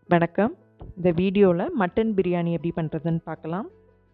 வணக்கம் இந்த வீடியோவில் மட்டன் பிரியாணி எப்படி பண்ணுறதுன்னு பார்க்கலாம்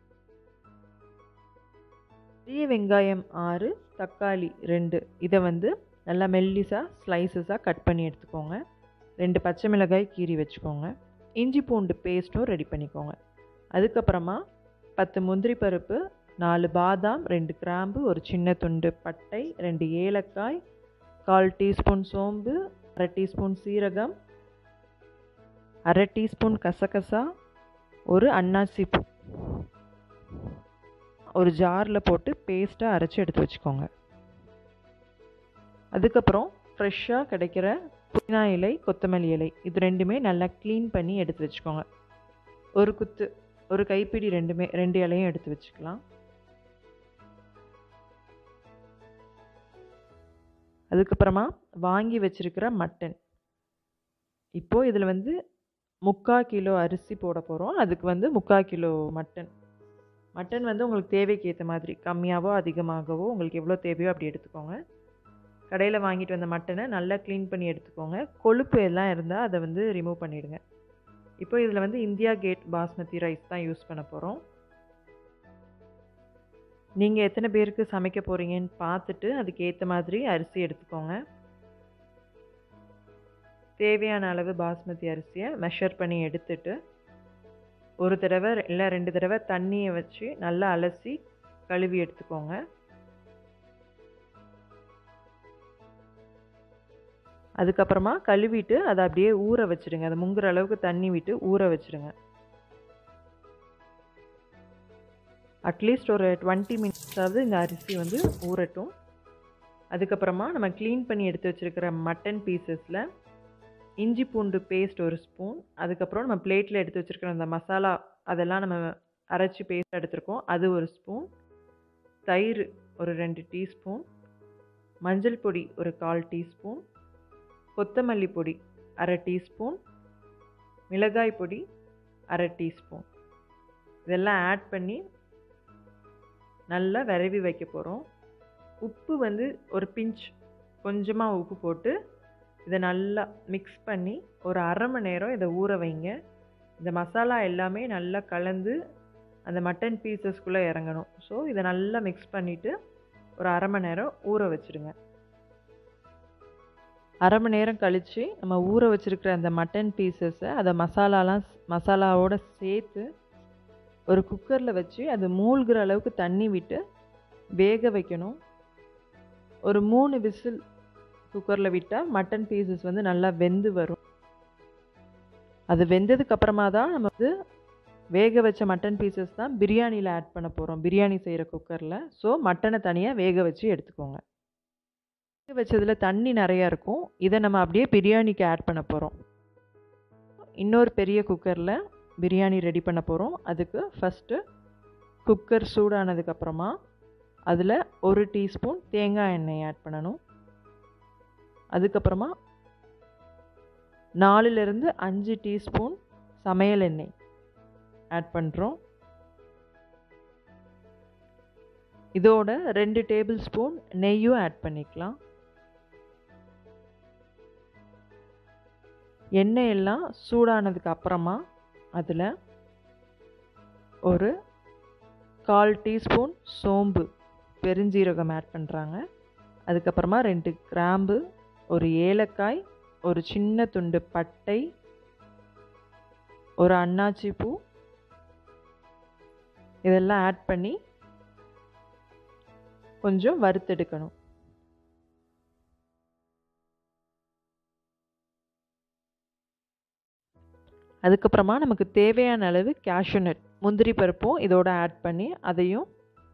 பெரிய வெங்காயம் ஆறு தக்காளி ரெண்டு இதை வந்து நல்லா மெல்லிஸாக ஸ்லைசஸாக கட் பண்ணி எடுத்துக்கோங்க ரெண்டு பச்சை மிளகாய் கீறி வச்சுக்கோங்க இஞ்சி பூண்டு பேஸ்ட்டும் ரெடி பண்ணிக்கோங்க அதுக்கப்புறமா பத்து முந்திரி பருப்பு நாலு பாதாம் ரெண்டு கிராம்பு ஒரு சின்ன துண்டு பட்டை ரெண்டு ஏலக்காய் கால் டீஸ்பூன் சோம்பு அரை டீஸ்பூன் சீரகம் அரை டீஸ்பூன் கசகசா ஒரு அன்னாசி பூ ஒரு ஜாரில் போட்டு பேஸ்ட்டாக அரைச்சி எடுத்து வச்சுக்கோங்க அதுக்கப்புறம் ஃப்ரெஷ்ஷாக கிடைக்கிற புதினா இலை கொத்தமல்லி இலை இது ரெண்டுமே நல்லா க்ளீன் பண்ணி எடுத்து வச்சுக்கோங்க ஒரு குத்து ஒரு கைப்பிடி ரெண்டுமே ரெண்டு இலையும் எடுத்து வச்சுக்கலாம் அதுக்கப்புறமா வாங்கி வச்சுருக்கிற மட்டன் இப்போது இதில் வந்து முக்கால் கிலோ அரிசி போட போகிறோம் அதுக்கு வந்து முக்கால் கிலோ மட்டன் மட்டன் வந்து உங்களுக்கு தேவைக்கு ஏற்ற மாதிரி கம்மியாகவோ அதிகமாகவோ உங்களுக்கு எவ்வளோ தேவையோ அப்படி எடுத்துக்கோங்க கடையில் வாங்கிட்டு வந்த மட்டனை நல்லா க்ளீன் பண்ணி எடுத்துக்கோங்க கொழுப்பு எல்லாம் இருந்தால் அதை வந்து ரிமூவ் பண்ணிவிடுங்க இப்போ இதில் வந்து இந்தியா கேட் பாஸ்மதி ரைஸ் தான் யூஸ் பண்ண போகிறோம் நீங்கள் எத்தனை பேருக்கு சமைக்க போகிறீங்கன்னு பார்த்துட்டு அதுக்கு ஏற்ற மாதிரி அரிசி எடுத்துக்கோங்க தேவையான அளவு பாஸ்மதி அரிசியை மெஷர் பண்ணி எடுத்துட்டு ஒரு தடவை இல்லை ரெண்டு தடவை தண்ணியை வச்சு நல்லா அலசி கழுவி எடுத்துக்கோங்க அதுக்கப்புறமா கழுவிட்டு அதை அப்படியே ஊற வச்சுடுங்க அதை முங்குற அளவுக்கு தண்ணி விட்டு ஊற வச்சுடுங்க அட்லீஸ்ட் ஒரு டுவெண்ட்டி மினிட்ஸாவது இந்த அரிசி வந்து ஊறட்டும் அதுக்கப்புறமா நம்ம க்ளீன் பண்ணி எடுத்து வச்சுருக்கிற மட்டன் பீசஸில் இஞ்சி பூண்டு பேஸ்ட் ஒரு ஸ்பூன் அதுக்கப்புறம் நம்ம பிளேட்டில் எடுத்து வச்சுருக்கிற அந்த மசாலா அதெல்லாம் நம்ம அரைச்சி பேஸ்ட் எடுத்துருக்கோம் அது ஒரு ஸ்பூன் தயிர் ஒரு ரெண்டு டீஸ்பூன் மஞ்சள் பொடி ஒரு கால் டீஸ்பூன் கொத்தமல்லி பொடி அரை டீஸ்பூன் மிளகாய் பொடி அரை டீஸ்பூன் இதெல்லாம் ஆட் பண்ணி நல்லா விரவி வைக்க போகிறோம் உப்பு வந்து ஒரு பிஞ்ச் கொஞ்சமாக உப்பு போட்டு இதை நல்லா மிக்ஸ் பண்ணி ஒரு அரை மணி நேரம் இதை ஊற வைங்க இந்த மசாலா எல்லாமே நல்லா கலந்து அந்த மட்டன் பீசஸ்குள்ளே இறங்கணும் ஸோ இதை நல்லா மிக்ஸ் பண்ணிவிட்டு ஒரு அரை மணி நேரம் ஊற வச்சுடுங்க அரை மணி நேரம் கழித்து நம்ம ஊற வச்சுருக்கிற அந்த மட்டன் பீசஸை அதை மசாலாலாம் மசாலாவோடு சேர்த்து ஒரு குக்கரில் வச்சு அது மூழ்கிற அளவுக்கு தண்ணி விட்டு வேக வைக்கணும் ஒரு மூணு விசில் குக்கரில் விட்டால் மட்டன் பீசஸ் வந்து நல்லா வெந்து வரும் அது வெந்ததுக்கு அப்புறமா தான் நம்ம வந்து வேக வச்ச மட்டன் பீசஸ் தான் பிரியாணியில் ஆட் பண்ண போகிறோம் பிரியாணி செய்கிற குக்கரில் ஸோ மட்டனை தனியாக வேக வச்சு எடுத்துக்கோங்க வேக வச்சதில் தண்ணி நிறையா இருக்கும் இதை நம்ம அப்படியே பிரியாணிக்கு ஆட் பண்ண போகிறோம் இன்னொரு பெரிய குக்கரில் பிரியாணி ரெடி பண்ண போகிறோம் அதுக்கு ஃபஸ்ட்டு குக்கர் சூடானதுக்கப்புறமா அதில் ஒரு டீஸ்பூன் தேங்காய் எண்ணெய் ஆட் பண்ணணும் அதுக்கப்புறமா நாலுலேருந்து அஞ்சு டீஸ்பூன் சமையல் எண்ணெய் ஆட் பண்ணுறோம் இதோட ரெண்டு டேபிள் ஸ்பூன் நெய்யும் ஆட் பண்ணிக்கலாம் எண்ணெய் எல்லாம் சூடானதுக்கு அப்புறமா அதில் ஒரு கால் டீஸ்பூன் சோம்பு பெருஞ்சீரகம் ஆட் பண்ணுறாங்க அதுக்கப்புறமா ரெண்டு கிராம்பு ஒரு ஏலக்காய் ஒரு சின்ன துண்டு பட்டை ஒரு அன்னாச்சி பூ இதெல்லாம் ஆட் பண்ணி கொஞ்சம் வறுத்தெடுக்கணும் அதுக்கப்புறமா நமக்கு தேவையான அளவு கேஷ்யூநட் முந்திரி பருப்பும் இதோட ஆட் பண்ணி அதையும்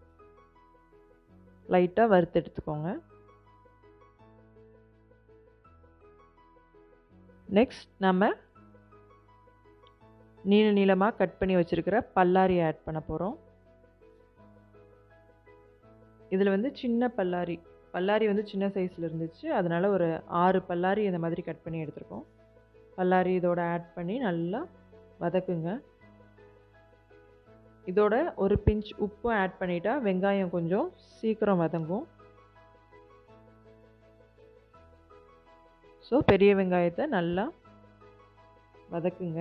லைட்டாக வறுத்து எடுத்துக்கோங்க நெக்ஸ்ட் நம்ம நீள நீளமாக கட் பண்ணி வச்சுருக்கிற பல்லாரி ஆட் பண்ண போகிறோம் இதில் வந்து சின்ன பல்லாரி பல்லாரி வந்து சின்ன சைஸில் இருந்துச்சு அதனால் ஒரு ஆறு பல்லாரி இந்த மாதிரி கட் பண்ணி எடுத்துருக்கோம் பல்லாரி இதோட ஆட் பண்ணி நல்லா வதக்குங்க இதோட ஒரு பிஞ்ச் உப்பும் ஆட் பண்ணிட்டா வெங்காயம் கொஞ்சம் சீக்கிரம் வதங்கும் ஸோ பெரிய வெங்காயத்தை நல்லா வதக்குங்க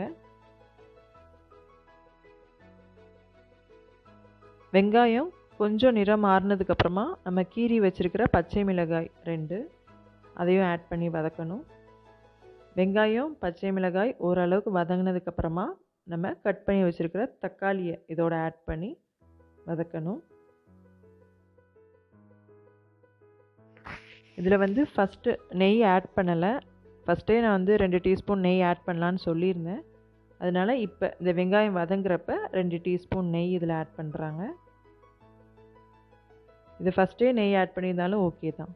வெங்காயம் கொஞ்சம் நிறம் மாறினதுக்கப்புறமா நம்ம கீரி வச்சுருக்கிற பச்சை மிளகாய் ரெண்டு அதையும் ஆட் பண்ணி வதக்கணும் வெங்காயம் பச்சை மிளகாய் ஓரளவுக்கு வதங்கினதுக்கப்புறமா நம்ம கட் பண்ணி வச்சுருக்கிற தக்காளியை இதோட ஆட் பண்ணி வதக்கணும் இதில் வந்து ஃபஸ்ட்டு நெய் ஆட் பண்ணலை ஃபஸ்ட்டே நான் வந்து ரெண்டு டீஸ்பூன் நெய் ஆட் பண்ணலான்னு சொல்லியிருந்தேன் அதனால் இப்போ இந்த வெங்காயம் வதங்குறப்ப ரெண்டு டீஸ்பூன் நெய் இதில் ஆட் பண்ணுறாங்க இது ஃபஸ்ட்டே நெய் ஆட் பண்ணியிருந்தாலும் ஓகே தான்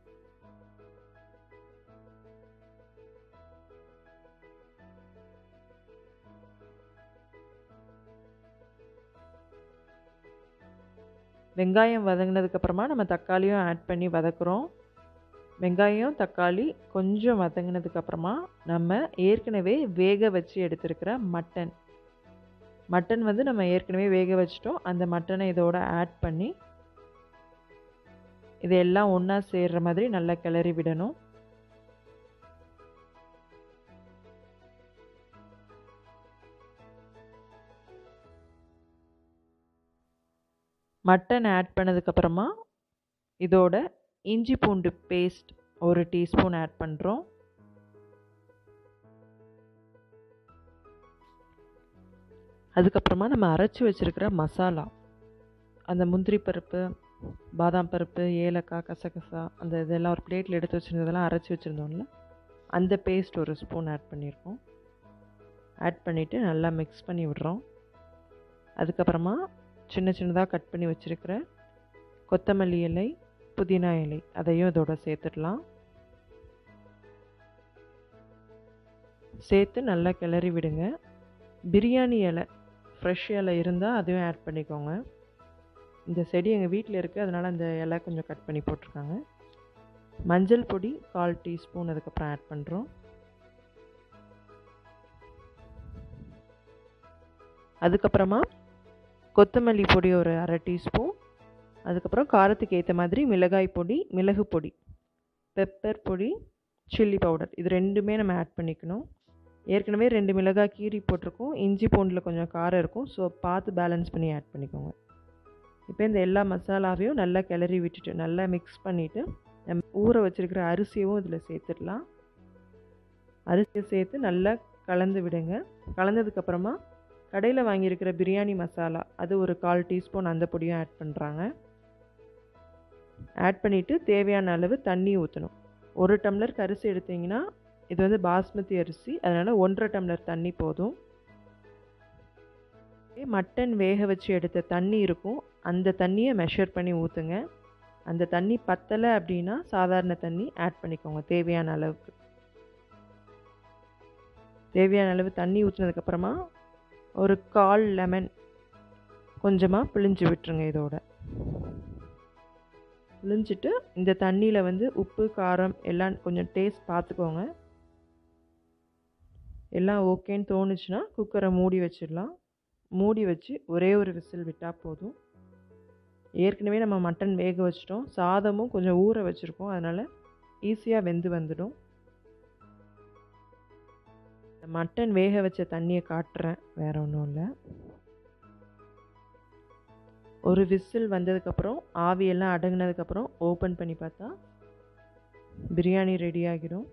வெங்காயம் வதங்கினதுக்கப்புறமா நம்ம தக்காளியும் ஆட் பண்ணி வதக்குறோம் வெங்காயம் தக்காளி கொஞ்சம் வதங்கினதுக்கப்புறமா நம்ம ஏற்கனவே வேக வச்சு எடுத்துருக்கிற மட்டன் மட்டன் வந்து நம்ம ஏற்கனவே வேக வச்சிட்டோம் அந்த மட்டனை இதோட ஆட் பண்ணி இதெல்லாம் ஒன்றா சேர்கிற மாதிரி நல்லா கிளறி விடணும் மட்டன் ஆட் பண்ணதுக்கப்புறமா இதோட இஞ்சி பூண்டு பேஸ்ட் ஒரு டீஸ்பூன் ஆட் பண்ணுறோம் அதுக்கப்புறமா நம்ம அரைச்சி வச்சுருக்கிற மசாலா அந்த முந்திரி பருப்பு பாதாம் பருப்பு ஏலக்காய் கசகசா அந்த இதெல்லாம் ஒரு பிளேட்டில் எடுத்து வச்சுருந்ததெல்லாம் அரைச்சி வச்சுருந்தோம்ல அந்த பேஸ்ட் ஒரு ஸ்பூன் ஆட் பண்ணியிருக்கோம் ஆட் பண்ணிவிட்டு நல்லா மிக்ஸ் பண்ணி விடுறோம் அதுக்கப்புறமா சின்ன சின்னதாக கட் பண்ணி வச்சுருக்கிற கொத்தமல்லி இலை புதினா இலை அதையும் இதோட சேர்த்துடலாம் சேர்த்து நல்லா கிளறி விடுங்க பிரியாணி இலை ஃப்ரெஷ் இலை இருந்தால் அதையும் ஆட் பண்ணிக்கோங்க இந்த செடி எங்கள் வீட்டில் இருக்குது அதனால் அந்த இலை கொஞ்சம் கட் பண்ணி போட்டிருக்காங்க மஞ்சள் பொடி கால் டீஸ்பூன் அதுக்கப்புறம் ஆட் பண்ணுறோம் அதுக்கப்புறமா கொத்தமல்லி பொடி ஒரு அரை டீஸ்பூன் அதுக்கப்புறம் காரத்துக்கு ஏற்ற மாதிரி மிளகாய் பொடி மிளகு பொடி பெப்பர் பொடி சில்லி பவுடர் இது ரெண்டுமே நம்ம ஆட் பண்ணிக்கணும் ஏற்கனவே ரெண்டு மிளகாய் கீரி போட்டிருக்கோம் இஞ்சி பூண்டில் கொஞ்சம் காரம் இருக்கும் ஸோ பார்த்து பேலன்ஸ் பண்ணி ஆட் பண்ணிக்கோங்க இப்போ இந்த எல்லா மசாலாவையும் நல்லா கிளறி விட்டுட்டு நல்லா மிக்ஸ் பண்ணிவிட்டு நம்ம ஊற வச்சுருக்கிற அரிசியும் இதில் சேர்த்துடலாம் அரிசியை சேர்த்து நல்லா கலந்து விடுங்க கலந்ததுக்கப்புறமா கடையில் வாங்கியிருக்கிற பிரியாணி மசாலா அது ஒரு கால் டீஸ்பூன் அந்த பொடியும் ஆட் பண்ணுறாங்க ஆட் பண்ணிவிட்டு தேவையான அளவு தண்ணி ஊற்றணும் ஒரு டம்ளருக்கு அரிசி எடுத்திங்கன்னா இது வந்து பாஸ்மதி அரிசி அதனால் ஒன்றரை டம்ளர் தண்ணி போதும் மட்டன் வேக வச்சு எடுத்த தண்ணி இருக்கும் அந்த தண்ணியை மெஷர் பண்ணி ஊற்றுங்க அந்த தண்ணி பத்தலை அப்படின்னா சாதாரண தண்ணி ஆட் பண்ணிக்கோங்க தேவையான அளவுக்கு தேவையான அளவு தண்ணி ஊற்றினதுக்கப்புறமா ஒரு கால் லெமன் கொஞ்சமாக பிழிஞ்சு விட்டுருங்க இதோட பிழிஞ்சிட்டு இந்த தண்ணியில் வந்து உப்பு காரம் எல்லாம் கொஞ்சம் டேஸ்ட் பார்த்துக்கோங்க எல்லாம் ஓகேன்னு தோணுச்சுன்னா குக்கரை மூடி வச்சிடலாம் மூடி வச்சு ஒரே ஒரு விசில் விட்டால் போதும் ஏற்கனவே நம்ம மட்டன் வேக வச்சிட்டோம் சாதமும் கொஞ்சம் ஊற வச்சுருக்கோம் அதனால் ஈஸியாக வெந்து வந்துடும் மட்டன் வேக வச்ச தண்ணியை காட்டுறேன் வேறு ஒன்றும் இல்லை ஒரு விசில் வந்ததுக்கப்புறம் ஆவியெல்லாம் அடங்கினதுக்கப்புறம் ஓப்பன் பண்ணி பார்த்தா பிரியாணி ரெடி ஆகிடும்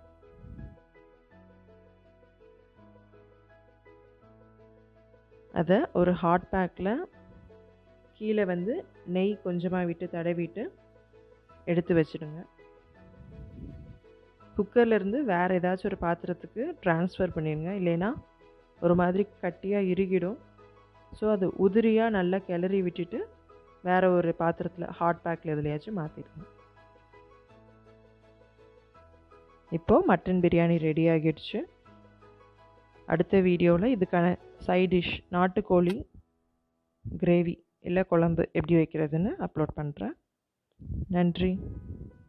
அதை ஒரு ஹாட் பேக்கில் கீழே வந்து நெய் கொஞ்சமாக விட்டு தடவிட்டு எடுத்து வச்சுடுங்க குக்கர்லேருந்து வேறு ஏதாச்சும் ஒரு பாத்திரத்துக்கு ட்ரான்ஸ்ஃபர் பண்ணிடுங்க இல்லைன்னா ஒரு மாதிரி கட்டியாக இறுகிடும் ஸோ அது உதிரியாக நல்லா கிளறி விட்டுட்டு வேறு ஒரு பாத்திரத்தில் ஹாட் பேக்கில் எதுலையாச்சும் மாற்றிடுங்க இப்போது மட்டன் பிரியாணி ரெடி ஆகிடுச்சு அடுத்த வீடியோவில் இதுக்கான சைட் டிஷ் நாட்டுக்கோழி கிரேவி இல்லை குழம்பு எப்படி வைக்கிறதுன்னு அப்லோட் பண்ணுறேன் நன்றி